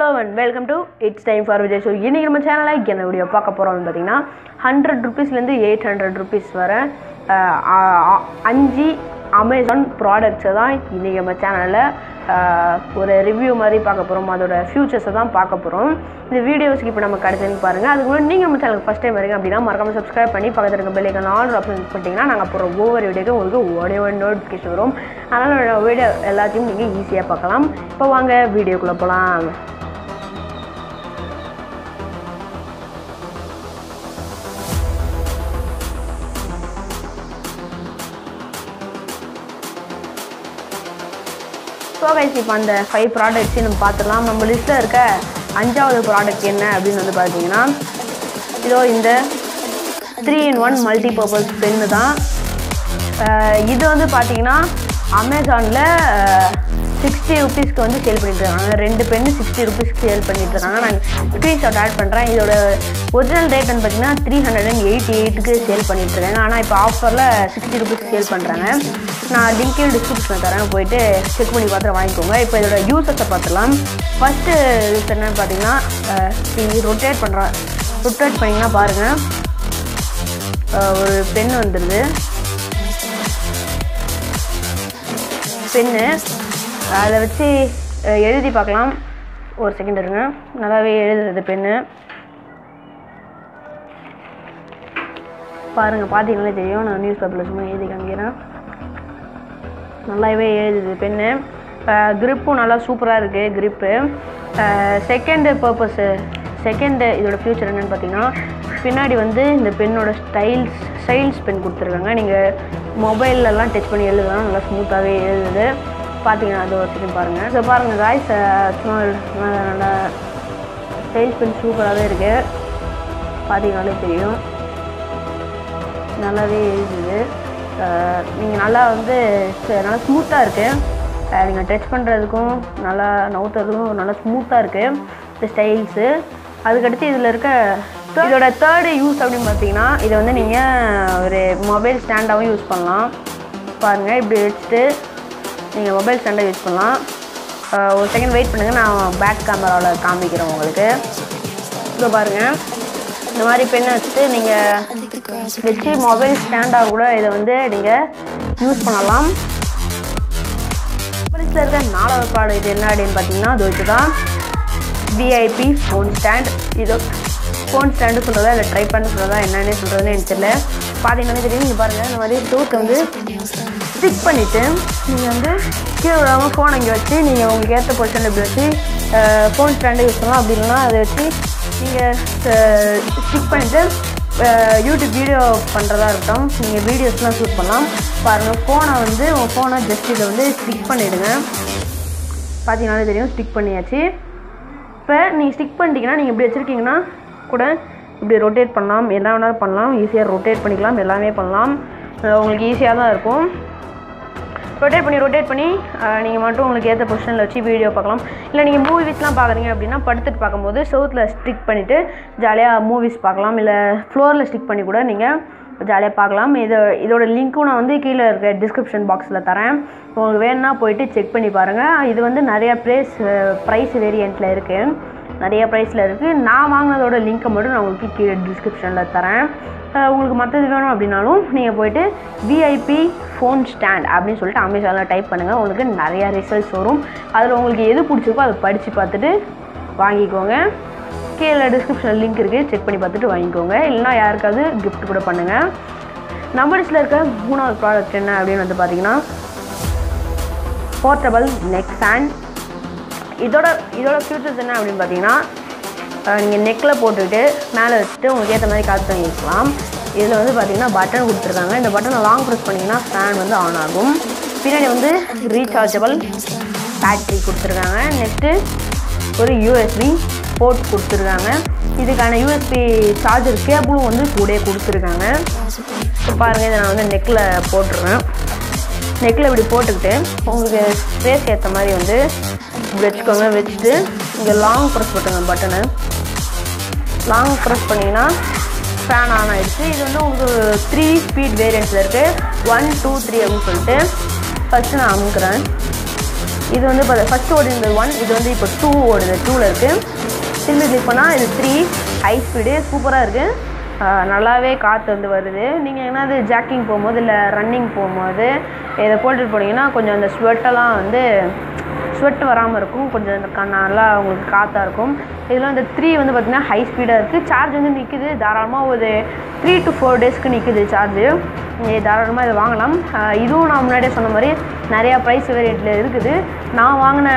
and welcome to it's time for Vijay show இன்றைக்கி நம்ம சேனலில் என்ன வீடியோ பார்க்க போகிறோம்னு பார்த்தீங்கன்னா ஹண்ட்ரட் ருபீஸ்லேருந்து எயிட் ஹண்ட்ரட் ருபீஸ் வர அஹ், அ- அ- அஞ்சு அமேசான் ப்ராடக்ட்ஸை தான் இன்றைக்கி நம்ம சேனலில் ஒரு ரிவ்யூ மாதிரி பார்க்க போகிறோம் அதோட ஃபியூச்சர்ஸை தான் பார்க்க போகிறோம் இந்த வீடியோஸ்க்கு இப்போ நம்ம கடைசின்னு பாருங்கள் அதுக்கு முன்னாடி நீங்கள் நம்ம சேனலுக்கு ஃபஸ்ட் டைம் வரீங்க அப்படின்னா மறக்காம சப்ஸ்கிரைப் பண்ணி பக்கத்தில் இருக்க பெல்லைக்கான ஆல் ஆப்ஷன் பண்ணிட்டீங்கன்னா நாங்கள் அப்புறம் ஒவ்வொரு வீடியோக்கும் உங்களுக்கு உடனே ஒரு நோட்டிஃபிகேஷன் வரும் அதனால் வீடியோ எல்லாத்தையும் நீங்கள் ஈஸியாக பார்க்கலாம் இப்போ வாங்க வீடியோக்குள்ளே போகலாம் ஸோ கைஸ் இப்போ அந்த ஃபைவ் ப்ராடக்ட்ஸையும் நம்ம பார்த்துடலாம் நம்ம லிஸ்ட்டில் இருக்க அஞ்சாவது ப்ராடக்ட் என்ன அப்படின்னு வந்து பார்த்தீங்கன்னா இதோ இந்த three in one multipurpose pen தான் அஹ் இது வந்து பார்த்தீங்கன்னா அமேசானில் சிக்ஸ்டி ருபீஸ்க்கு வந்து சேல் பண்ணிட்டு இருக்காங்க ரெண்டு பென்னு சிக்ஸ்டி ருபீஸ்க்கு சேல் பண்ணிட்டு இருக்காங்க நான் ஸ்க்ரீன்ஷாட் ஆட் பண்ணுறேன் இதோட ஒரிஜினல் ரேட் வந்து பார்த்தீங்கன்னா த்ரீ ஹண்ட்ரட் அண்ட் எயிட்டி எயிட்டுக்கு சேல் பண்ணிட்டு இருக்காங்க ஆனால் இப்போ ஆஃபரில் சிக்ஸ்டி ருபீஸ்க்கு சேல் பண்ணுறாங்க நான் லிங்க்கையும் டிஸ்கிரிப்ஷனில் தரேன் போயிட்டு செக் பண்ணி பார்த்து வாங்கிக்கோங்க இப்போ இதோட யூசர்ஸை பார்த்துலாம் ஃபஸ்ட்டு யூஸ் என்னன்னு பார்த்தீங்கன்னா ரொட்டேட் பண்ணுறேன் ரொட்டேட் பண்ணிங்கன்னா பாருங்கள் அஹ் ஒரு பென் வந்துடுது பென்னு அதை வச்சு அஹ், எழுதி பார்க்கலாம் ஒரு செகண்ட் இருங்க நல்லாவே எழுதுறது பென்னு பாருங்கள் பார்த்தீங்களே தெரியும் நான் நியூஸ் பேப்பரில் சும்மா எழுதி காமிக்கிறேன் நல்லாவே எழுதுது பென்னு க்ரிப்பும் நல்லா சூப்பராக இருக்குது க்ரிப்பு செகண்டு பர்பஸ்ஸு செகண்டு இதோட ஃபியூச்சர் என்னென்னு பார்த்தீங்கன்னா பின்னாடி வந்து இந்த பென்னோட ஸ்டைல்ஸ் ஸ்டைல்ஸ் பென் கொடுத்துருக்காங்க நீங்கள் மொபைல்லலாம் டச் பண்ணி எழுதலாம் நல்லா ஸ்மூத்தாகவே எழுதுது பார்த்தீங்கன்னா அது ஒரு செகண்ட் பாருங்கள் ஸோ பாருங்கள் காய்ஸ் நல்லா ஸ்டைல்ஸ் பென் சூப்பராகவே இருக்குது பார்த்தீங்கனாலே தெரியும் நல்லாவே எழுதுது நீங்கள் நல்லா வந்து ச- நல்லா ஸ்மூத்தாக இருக்குது நீங்கள் டச் பண்ணுறதுக்கும் நல்லா நவுத்துறதுக்கும் நல்லா ஸ்மூத்தாக இருக்குது இந்த ஸ்டைல்ஸு அதுக்கடுத்து இதில் இருக்க இதோட தேர்டு யூஸ் அப்படின்னு பார்த்தீங்கன்னா இதை வந்து நீங்கள் ஒரு மொபைல் ஸ்டாண்டாகவும் யூஸ் பண்ணலாம் பாருங்கள் இப்படி வச்சுட்டு நீங்கள் மொபைல் ஸ்டாண்டை யூஸ் பண்ணலாம் அஹ் ஒரு செகண்ட் வெயிட் பண்ணுங்கள் நான் பேக் கேமராவில் காமிக்கிறேன் உங்களுக்கு இதோ பாருங்கள் இந்த மாதிரி பெண்ணை வச்சுட்டு நீங்கள் வச்சு மொபைல் ஸ்டாண்டாக கூட இதை வந்து நீங்கள் யூஸ் பண்ணலாம் போலீஸில் இருக்க நாலாவது ப்ராடக்ட் என்ன அப்படின்னு பார்த்தீங்கன்னா அது வச்சு தான் விஐபி ஃபோன் ஸ்டாண்ட் இது ஃபோன் ஸ்டாண்டு சொல்கிறதா இல்லை ட்ரை பண்ண சொல்கிறதா என்னன்னு சொல்கிறதுன்னு எனக்கு தெரியல பார்த்தீங்கன்னா தெரியும் நீங்கள் பாருங்கள் இந்த மாதிரி டூருக்கு வந்து ஸ்டிக் பண்ணிவிட்டு நீங்கள் வந்து கீழே விடாமல் ஃபோன் அங்கே வச்சு நீங்கள் உங்களுக்கு ஏற்ற பொசிஷன் இப்படி வச்சு ஃபோன் ஸ்டாண்டு யூஸ் பண்ணலாம் அப்படி இல்லைன்னா அதை வச்சு நீங்கள் ஸ்டிக் பண்ணிவிட்டு யூடியூப் வீடியோ பண்ணுறதா இருக்கட்டும் நீங்கள் வீடியோஸ்லாம் ஷூட் பண்ணலாம் பாருங்கள் ஃபோனை வந்து உங்கள் ஃபோனை ஜஸ்ட் இதை வந்து ஸ்டிக் பண்ணிவிடுங்க பார்த்தீங்கன்னாலே தெரியும் ஸ்டிக் பண்ணியாச்சு இப்போ நீங்கள் ஸ்டிக் பண்ணிட்டீங்கன்னா நீங்கள் இப்படி வச்சுருக்கீங்கன்னா கூட இப்படி ரொட்டேட் பண்ணலாம் என்ன வேணாலும் பண்ணலாம் ஈஸியாக ரொட்டேட் பண்ணிக்கலாம் எல்லாமே பண்ணலாம் அஹ் உங்களுக்கு ஈஸியாக தான் இருக்கும் ரொட்டேட் பண்ணி ரொட்டேட் பண்ணி நீங்கள் மட்டும் உங்களுக்கு ஏற்ற பொசிஷனில் வச்சு வீடியோ பார்க்கலாம் இல்லை நீங்கள் மூவிஸ்லாம் பார்க்குறீங்க அப்படின்னா படுத்துட்டு பார்க்கும்போது செவுத்தில் ஸ்டிக் பண்ணிவிட்டு ஜாலியாக மூவிஸ் பார்க்கலாம் இல்லை ஃப்ளோரில் ஸ்டிக் பண்ணி கூட நீங்கள் ஜாலியாக பார்க்கலாம் இது இதோட லிங்க்கும் நான் வந்து கீழே இருக்க டிஸ்கிரிப்ஷன் பாக்ஸில் தரேன் உங்களுக்கு வேணும்னா போயிட்டு செக் பண்ணி பாருங்கள் இது வந்து நிறைய ப்ரைஸ் ப்ரைஸ் வேரியண்ட்டில் இருக்குது நிறைய ப்ரைஸில் இருக்குது நான் வாங்கினதோட லிங்க்கை மட்டும் நான் உங்களுக்கு கீழே டிஸ்கிரிப்ஷனில் தரேன் அஹ் உங்களுக்கு மற்றது வேணும் அப்படின்னாலும் நீங்கள் போயிட்டு விஐபி ஃபோன் ஸ்டாண்ட் அப்படின்னு சொல்லிட்டு அமேசானில் டைப் பண்ணுங்கள் உங்களுக்கு நிறையா ரிசல்ட்ஸ் வரும் அதில் உங்களுக்கு எது பிடிச்சிருக்கோ அதை படித்து பார்த்துட்டு வாங்கிக்கோங்க கீழே டிஸ்கிரிப்ஷனில் லிங்க் இருக்குது செக் பண்ணி பார்த்துட்டு வாங்கிக்கோங்க இல்லைனா யாருக்காவது gift கூட பண்ணுங்கள் நம்ம லிஸ்ட்டில் இருக்க மூணாவது ப்ராடக்ட் என்ன அப்படின்னு வந்து பார்த்தீங்கன்னா போர்ட்டபிள் நெக் ஃபேன் இதோட இதோட ஃபியூச்சர்ஸ் என்ன அப்படின்னு பார்த்தீங்கன்னா நீங்கள் நெக்கில் போட்டுக்கிட்டு மேலே வச்சுட்டு உங்களுக்கு ஏற்ற மாதிரி காற்று வாங்கிக்கலாம் இதில் வந்து பார்த்தீங்கன்னா பட்டன் கொடுத்துருக்காங்க இந்த பட்டனை லாங் ப்ரெஸ் பண்ணிங்கன்னா ஃபேன் வந்து ஆன் ஆகும் பின்னாடி வந்து ரீசார்ஜபிள் பேட்ரி கொடுத்துருக்காங்க நெக்ஸ்ட்டு ஒரு யூஎஸ்பி போர்ட் கொடுத்துருக்காங்க இதுக்கான யூஎஸ்பி சார்ஜர் கேபிளும் வந்து கூடயே கொடுத்துருக்காங்க இப்போ பாருங்கள் இதை நான் வந்து நெக்கில் போட்டுருவேன் நெக்கில் இப்படி போட்டுக்கிட்டு உங்களுக்கு ஸ்பேஸ் ஏற்ற மாதிரி வந்து இப்படி வச்சுக்கோங்க வச்சுட்டு இங்கே லாங் ப்ரெஸ் பண்ணுங்க பட்டனு லாங் ப்ரெஸ் பண்ணிங்கன்னா ஃபேன் ஆன் ஆயிடுச்சு இது வந்து உங்களுக்கு த்ரீ ஸ்பீட் வேரியண்ட்ஸில் இருக்குது ஒன் டூ த்ரீ அப்படின்னு சொல்லிட்டு ஃபஸ்ட்டு நான் அமுக்குறேன் இது வந்து இப்போ ஃபஸ்ட்டு ஓடினது ஒன் இது வந்து இப்போ டூ ஓடுது டூவில் இருக்குது திரும்பி கிளிக் பண்ணால் இது த்ரீ ஹை ஸ்பீடு சூப்பராக இருக்குது நல்லாவே காற்று வந்து வருது நீங்கள் என்னது ஜாக்கிங் போகும்போது இல்லை ரன்னிங் போகும்போது இதை போட்டுட்டு போனீங்கன்னா கொஞ்சம் அந்த ஸ்வெட்டெல்லாம் வந்து ஸ்வெட் வராமல் இருக்கும் கொஞ்சம் இந்த க- நல்லா உங்களுக்கு காற்றா இருக்கும் இதில் இந்த த்ரீ வந்து பார்த்திங்கன்னா ஹை ஸ்பீடாக இருக்குது சார்ஜ் வந்து நிற்குது தாராளமாக ஒரு த்ரீ டு ஃபோர் டேஸ்க்கு நிற்குது சார்ஜு நீங்கள் தாராளமாக இதை வாங்கலாம் ஆஹ் இதுவும் நான் முன்னாடியே சொன்ன மாதிரி நிறையா ப்ரைஸ் வேரியண்ட்டில் இருக்குது நான் வாங்கின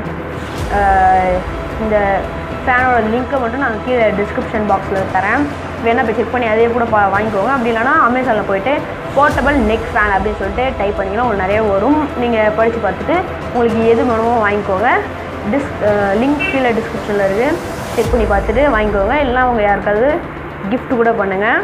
ஆஹ் இந்த ஃபேனோட லிங்க்கை மட்டும் நான் கீழே டிஸ்கிரிப்ஷன் பாக்ஸில் தரேன் வேணா போய் செக் பண்ணி அதே கூட பா வாங்கிக்கோங்க அப்படி இல்லைனா அமேசானில் போயிட்டு போர்ட்டபிள் நெக் ஃபேன் அப்படின்னு சொல்லிட்டு டைப் பண்ணிங்கன்னா உங்களுக்கு நிறைய வரும் நீங்கள் படித்து பார்த்துட்டு உங்களுக்கு எது வேணுமோ வாங்கிக்கோங்க டிஸ் லிங்க் கீழே டிஸ்கிரிப்ஷனில் இருக்குது செக் பண்ணி பார்த்துட்டு வாங்கிக்கோங்க இல்லைனா அவங்க யாருக்காவது gift கூட பண்ணுங்கள்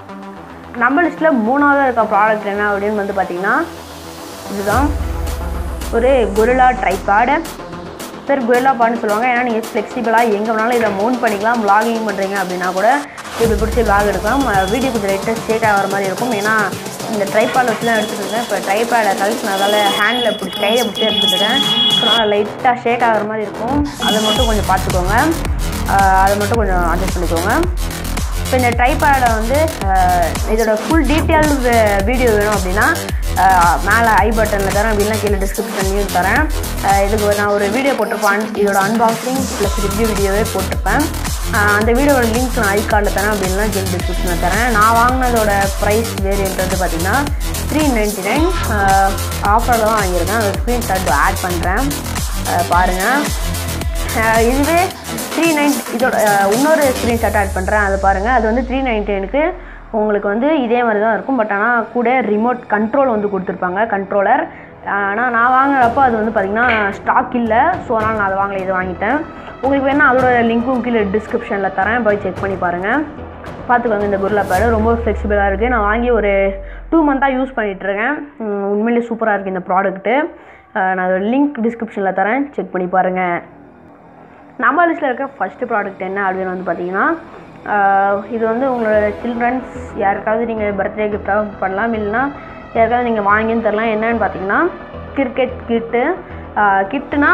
நம்ம லிஸ்ட்டில் மூணாவதாக இருக்க ப்ராடக்ட் என்ன அப்படின்னு வந்து பார்த்தீங்கன்னா இதுதான் ஒரு கொரில்லா ட்ரைபேடு பேர் கொரில்லா பாட்னு சொல்லுவாங்க ஏன்னா நீங்கள் ஃப்ளெக்சிபிளாக எங்கே வேணாலும் இதை மவுண்ட் பண்ணிக்கலாம் vlogging பண்ணுறீங்க அப்படின்னா கூட இப்படி பிடிச்சி vlog எடுக்கலாம் வீடியோ கொஞ்சம் லைட்டாக ஷேக் ஆகிற மாதிரி இருக்கும் ஏன்னா இந்த ட்ரைபேட் வச்சு தான் எடுத்துகிட்டு இருக்கேன் இப்போ ட்ரைபேடை கழிச்சுனதால ஹேண்டில் பிடிச்சி கையை பிடிச்சி எடுத்துகிட்டு இருக்கேன் ஸோ அதனால் லைட்டாக ஷேக் ஆகிற மாதிரி இருக்கும் அதை மட்டும் கொஞ்சம் பார்த்துக்கோங்க ஆஹ் அதை மட்டும் கொஞ்சம் அட்ஜஸ்ட் பண்ணிக்கோங்க இப்போ இந்த ட்ரைபேடை வந்து அஹ், இதோட ஃபுல் டீட்டெயில் வீடியோ வேணும் அப்படின்னா அஹ், மேலே ஐ பட்டனில் தரேன் அப்படின்னா கீழே டிஸ்கிரிப்ஷன்லையும் தரேன் அஹ், இதுக்கு ஒரு- நான் ஒரு வீடியோ போட்டிருப்பேன் இதோட அன்பாக்சிங் ப்ளஸ் ரிவ்யூ வீடியோவே போட்டிருப்பேன் அஹ், அந்த வீடியோட லிங்க் நான் ஐ கார்டில் தரேன் அப்படின்னா கீழே டிஸ்கிரிப்ஷனில் தரேன் நான் வாங்கினதோட ப்ரைஸ் வேரியன்ட் வந்து பார்த்தீங்கன்னா த்ரீ நைன்ட்டி நைன் ஆஃபரில் தான் வாங்கியிருக்கேன் அந்த ஸ்க்ரீன்ஷாட் ஆட் பண்ணுறேன் பாருங்கள் அஹ் இதுவே த்ரீ நைன் இதோட அஹ் இன்னொரு ஸ்க்ரீன்ஷாட் ஆட் பண்ணுறேன் அதை பாருங்கள் அது வந்து த்ரீ நைன்டீனுக்கு உங்களுக்கு வந்து இதே மாதிரி தான் இருக்கும் பட் ஆனால் கூட ரிமோட் கண்ட்ரோல் வந்து கொடுத்துருப்பாங்க கண்ட்ரோலர் ஆனால் நான் வாங்குறப்போ அது வந்து பார்த்திங்கன்னா ஸ்டாக் இல்லை ஸோ அதனால் நான் அதை வாங்கல இதை வாங்கிட்டேன் உங்களுக்கு வேணால் அதோட லிங்க்கும் கீழே டிஸ்கிரிப்ஷனில் தரேன் போய் செக் பண்ணி பாருங்கள் பார்த்துக்கோங்க இந்த குருலா பேடு ரொம்ப ஃப்ளெக்சிபிளாக இருக்குது நான் வாங்கி ஒரு டூ மந்த்தாக யூஸ் பண்ணிகிட்ருக்கேன் உண்மையிலேயே சூப்பராக இருக்குது இந்த ப்ராடக்ட்டு நான் அதோட லிங்க் டிஸ்கிரிப்ஷனில் தரேன் செக் பண்ணி பாருங்கள் நம்ம லிஸ்ட்டில் இருக்க ஃபஸ்ட்டு ப்ராடக்ட் என்ன அப்படின்னு வந்து பார்த்தீங்கன்னா ஆஹ் இது வந்து உங்களோட சில்ட்ரன்ஸ் யாருக்காவது நீங்கள் பர்த்டே கிஃப்டாக பண்ணலாம் இல்லைன்னா யாருக்காவது நீங்கள் வாங்கின்னு தரலாம் என்னன்னு பார்த்தீங்கன்னா கிரிக்கெட் கிட்டு கிட்டுனா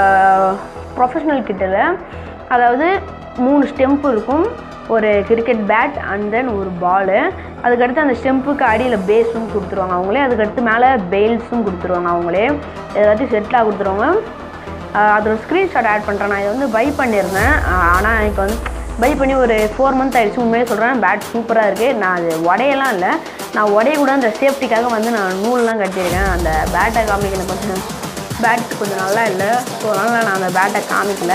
ப்ரொஃபஷ்னல் கிட்டில் அதாவது மூணு ஸ்டெம்ப் இருக்கும் ஒரு கிரிக்கெட் பேட் அண்ட் தென் ஒரு பாலு அதுக்கடுத்து அந்த ஸ்டெம்புக்கு அடியில் பேஸும் கொடுத்துருவாங்க அவங்களே அதுக்கடுத்து மேலே பெயில்ஸும் கொடுத்துருவாங்க அவங்களே எல்லாத்தையும் செட்டிலாக கொடுத்துருவாங்க ஆஹ் அதோட ஸ்க்ரீன்ஷாட் ஆட் பண்ணுறேன் நான் இதை வந்து பை பண்ணியிருந்தேன் ஆனால் இப்போ வந்து பை பண்ணி ஒரு ஃபோர் மந்த் ஆயிடுச்சு உண்மையே சொல்கிறேன் பேட் சூப்பராக இருக்குது நான் அது உடையெல்லாம் இல்லை நான் உடைய கூட அந்த சேஃப்டிக்காக வந்து நான் நூல்லாம் கட்டியிருக்கேன் அந்த பேட்டை காமிக்கல கொஞ்சம் பேட் கொஞ்சம் நல்லா இல்லை ஸோ அதனால் நான் அந்த பேட்டை காமிக்கல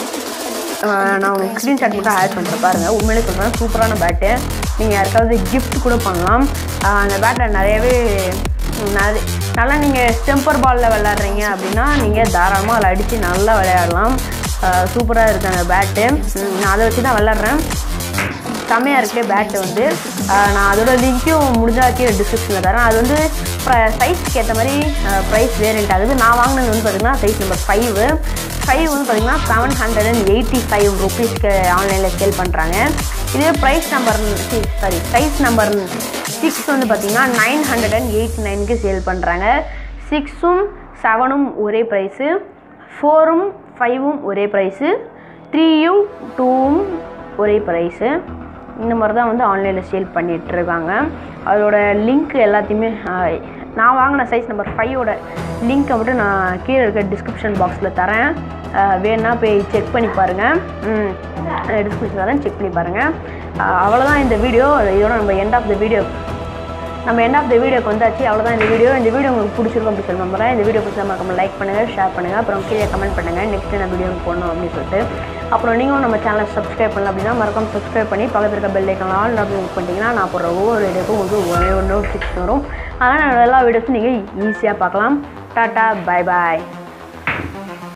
ஆஹ் நான் உங்களுக்கு ஸ்க்ரீன்ஷாட் மட்டும் ஆட் பண்ணுறேன் பாருங்கள் உண்மையிலே சொல்கிறேன் சூப்பரான பேட்டு நீங்கள் யாருக்காவது gift கூட பண்ணலாம் ஆஹ் அந்த பேட்டை நிறையவே நிறைய நல்லா நீங்கள் ஸ்டெம்பர் பாலில் விளையாடுறீங்க அப்படின்னா நீங்கள் தாராளமாக அதில் அடித்து நல்லா விளையாடலாம் சூப்பராக இருக்குது அந்த பேட்டு நான் அதை வச்சு தான் விளாட்றேன் செம்மையாக இருக்குது பேட்டு வந்து ஆஹ் நான் அதோட லிங்க்கும் முடிஞ்சா கீழே டிஸ்கிரிப்ஷனில் தரேன் அது வந்து சைஸ்க்கு ஏற்ற மாதிரி ப்ரைஸ் வேரியண்ட் ஆகுது நான் வாங்கினது வந்து பார்த்திங்கன்னா சைஸ் நம்பர் ஃபைவ் ஃபைவ் வந்து பார்த்திங்கன்னா seven hundred and eighty five ருபீஸ்க்கு ஆன்லைனில் சேல் பண்ணுறாங்க இதே price number sorry size number six வந்து பார்த்திங்கன்னா நைன் ஹண்ட்ரட் அண்ட் எயிட்டி நைனுக்கு சேல் பண்ணுறாங்க சிக்ஸும் செவனும் ஒரே ப்ரைஸு ஃபோரும் ஃபைவும் ஒரே ப்ரைஸு த்ரீயும் டூவும் ஒரே ப்ரைஸு இந்த மாதிரி தான் வந்து ஆன்லைனில் சேல் பண்ணிகிட்ருக்காங்க அதோட லிங்க் எல்லாத்தையுமே ஆஹ், நான் வாங்கின சைஸ் நம்பர் ஃபைவோட லிங்க்கை மட்டும் நான் கீழே இருக்க டிஸ்கிரிப்ஷன் பாக்ஸில் தரேன் ஆஹ், வேணா போய் செக் பண்ணி பாருங்கள் டிஸ்கிரிப்ஷன் தரேன் செக் பண்ணி பாருங்கள் அவ்வளோதான் இந்த வீடியோ இதோட நம்ம எண்ட் ஆஃப் த வீடியோ நம்ம எண்ட் ஆஃப் த வீடியோக்கு வந்தாச்சு அவ்வளோதான் இந்த வீடியோ இந்த வீடியோ உங்களுக்கு பிடிச்சிருக்கும் அப்படி சொல்லி நம்புறேன் இந்த வீடியோ பிடிச்சா மறக்காம லைக் பண்ணுங்கள் ஷேர் பண்ணுங்கள் அப்புறம் கீழே கமெண்ட் பண்ணுங்கள் நெக்ஸ்ட் என்ன வீடியோ போடணும் அப்படின்னு சொல்லிட்டு அப்புறம் நீங்களும் நம்ம சேனலை சப்ஸ்கிரைப் பண்ணல அப்படின்னா மறக்காம சப்ஸ்கிரைப் பண்ணி பக்கத்தில் இருக்க பெல் ஐக்கன் ஆல் அப்படின்னு பண்ணிட்டீங்கன்னா நான் போடுற ஒவ்வொரு வீடியோக்கும் உங்களுக்கு ஒரே ஒன்று நோட்டிஃபிகேஷன் வரும் அதனால் எல்லா வீடியோஸும் நீங்கள் ஈஸியாக பார்க்கலாம் டாட்டா பை பாய்